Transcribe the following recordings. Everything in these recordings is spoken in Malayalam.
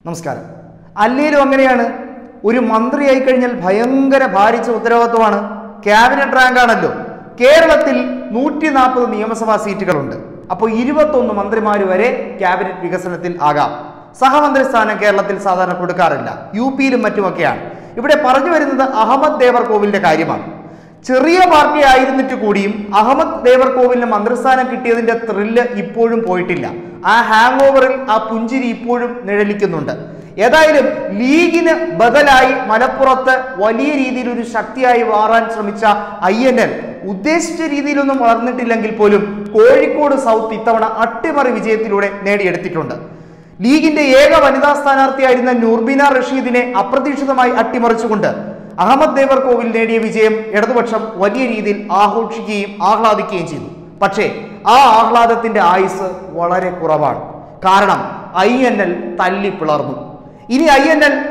നമസ്കാരം അല്ലേലും അങ്ങനെയാണ് ഒരു മന്ത്രിയായി കഴിഞ്ഞാൽ ഭയങ്കര ഭാരിച്ച ഉത്തരവാദിത്വമാണ് ക്യാബിനറ്റ് റാങ്കാണല്ലോ കേരളത്തിൽ നൂറ്റി നാൽപ്പത് നിയമസഭാ സീറ്റുകളുണ്ട് അപ്പോൾ ഇരുപത്തൊന്ന് മന്ത്രിമാർ വരെ ക്യാബിനറ്റ് വികസനത്തിൽ ആകാം സഹമന്ത്രി സ്ഥാനം കേരളത്തിൽ സാധാരണ കൊടുക്കാറില്ല യു പിയിലും മറ്റുമൊക്കെയാണ് ഇവിടെ പറഞ്ഞു വരുന്നത് അഹമ്മദ് ദേവർകോവിലിന്റെ കാര്യമാണ് ചെറിയ പാർട്ടി ആയിരുന്നിട്ട് കൂടിയും അഹമ്മദ് ദേവർകോവിലിന് മന്ത്രിസ്ഥാനം കിട്ടിയതിന്റെ ത്രില്ല് ഇപ്പോഴും പോയിട്ടില്ല ആ ഹാങ് ഓവറിൽ ആ പുഞ്ചിരി ഇപ്പോഴും നിഴലിക്കുന്നുണ്ട് ഏതായാലും ലീഗിന് ബദലായി മലപ്പുറത്ത് വലിയ രീതിയിൽ ഒരു ശക്തിയായി മാറാൻ ശ്രമിച്ച ഐ എൻ എൽ ഉദ്ദേശിച്ച രീതിയിലൊന്നും വളർന്നിട്ടില്ലെങ്കിൽ പോലും കോഴിക്കോട് സൗത്ത് ഇത്തവണ അട്ടിമറി വിജയത്തിലൂടെ നേടിയെടുത്തിട്ടുണ്ട് ലീഗിന്റെ ഏക വനിതാ സ്ഥാനാർത്ഥിയായിരുന്ന നൂർബിന റഷീദിനെ അപ്രതീക്ഷിതമായി അട്ടിമറിച്ചുകൊണ്ട് അഹമ്മദ് ദേവർകോവിൽ നേടിയ വിജയം ഇടതുപക്ഷം വലിയ രീതിയിൽ ആഘോഷിക്കുകയും ആഹ്ലാദിക്കുകയും ചെയ്തു പക്ഷേ ആ ആഹ്ലാദത്തിന്റെ ആയുസ് വളരെ കുറവാണ് കാരണം ഐ എൻ എൽ തല്ലി പിളർന്നു ഇനി ഐ എൻ എൽ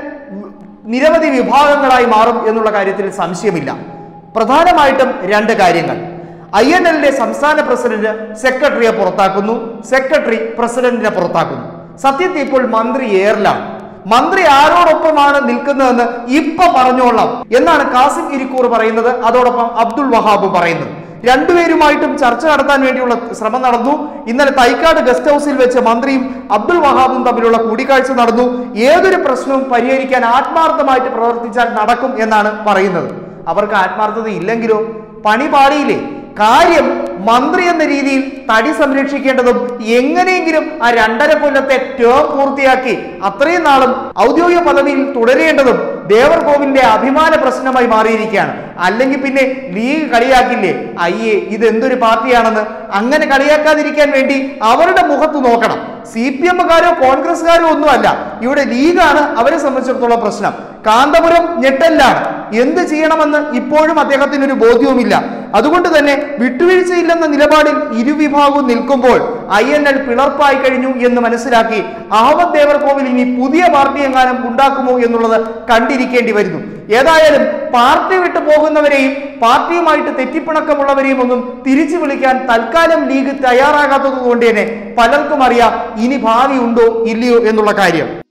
നിരവധി വിഭാഗങ്ങളായി മാറും എന്നുള്ള കാര്യത്തിൽ സംശയമില്ല പ്രധാനമായിട്ടും രണ്ട് കാര്യങ്ങൾ ഐ എൻ എല്ലിന്റെ സംസ്ഥാന പ്രസിഡന്റ് സെക്രട്ടറിയെ പുറത്താക്കുന്നു സെക്രട്ടറി പ്രസിഡന്റിനെ പുറത്താക്കുന്നു സത്യത്തിൽ ഇപ്പോൾ മന്ത്രി ഏറിലാണ് മന്ത്രി ആരോടൊപ്പമാണ് നിൽക്കുന്നതെന്ന് ഇപ്പൊ പറഞ്ഞോളാം എന്നാണ് കാസിം ഇരിക്കൂർ പറയുന്നത് അതോടൊപ്പം അബ്ദുൾ വഹാബ് പറയുന്നത് രണ്ടുപേരുമായിട്ടും ചർച്ച നടത്താൻ വേണ്ടിയുള്ള ശ്രമം നടന്നു ഇന്നലെ തൈക്കാട് ഗസ്റ്റ് ഹൗസിൽ വെച്ച് മന്ത്രിയും അബ്ദുൾ വഹാബും തമ്മിലുള്ള കൂടിക്കാഴ്ച നടന്നു ഏതൊരു പ്രശ്നവും പരിഹരിക്കാൻ ആത്മാർത്ഥമായിട്ട് പ്രവർത്തിച്ചാൽ നടക്കും എന്നാണ് പറയുന്നത് അവർക്ക് ആത്മാർത്ഥത ഇല്ലെങ്കിലോ പണി പാടിയില്ലേ കാര്യം മന്ത്രി എന്ന രീതിയിൽ തടി സംരക്ഷിക്കേണ്ടതും എങ്ങനെയെങ്കിലും ആ രണ്ടര കൊല്ലത്തെ ടേം പൂർത്തിയാക്കി അത്രയും നാളും ഔദ്യോഗിക പദവിയിൽ തുടരേണ്ടതും ദേവർകോവിലിന്റെ അഭിമാന പ്രശ്നമായി മാറിയിരിക്കുകയാണ് അല്ലെങ്കിൽ പിന്നെ ലീഗ് കളിയാക്കില്ലേ അയ്യേ ഇത് എന്തൊരു പാർട്ടിയാണെന്ന് അങ്ങനെ കളിയാക്കാതിരിക്കാൻ വേണ്ടി അവരുടെ മുഖത്ത് നോക്കണം സി പി എമ്മുകാരോ കോൺഗ്രസ്സുകാരോ ഒന്നുമല്ല ഇവിടെ ലീഗാണ് അവരെ സംബന്ധിച്ചിടത്തോളം പ്രശ്നം കാന്തപുരം ഞെട്ടല്ലാണ് എന്ത് ചെയ്യണമെന്ന് ഇപ്പോഴും അദ്ദേഹത്തിന് ഒരു ബോധ്യവുമില്ല അതുകൊണ്ട് തന്നെ വിട്ടുവീഴ്ചയില്ലെന്ന നിലപാടിൽ ഇരുവിഭാഗവും നിൽക്കുമ്പോൾ ഐ എൻ എൽ പിളർപ്പായി കഴിഞ്ഞു എന്ന് മനസ്സിലാക്കി അഹമ്മദ് ദേവർകോവിൽ ഇനി പുതിയ പാർട്ടി എങ്ങാനും ഉണ്ടാക്കുമോ എന്നുള്ളത് കണ്ടിരിക്കേണ്ടി വരുന്നു ഏതായാലും പാർട്ടി വിട്ടു പോകുന്നവരെയും പാർട്ടിയുമായിട്ട് തെറ്റിപ്പിണക്കമുള്ളവരെയും ഒന്നും തിരിച്ചു വിളിക്കാൻ തൽക്കാലം ലീഗ് തയ്യാറാകാത്തത് കൊണ്ട് തന്നെ പലർക്കും അറിയാം ഇനി ഭാവി ഉണ്ടോ ഇല്ലയോ എന്നുള്ള കാര്യം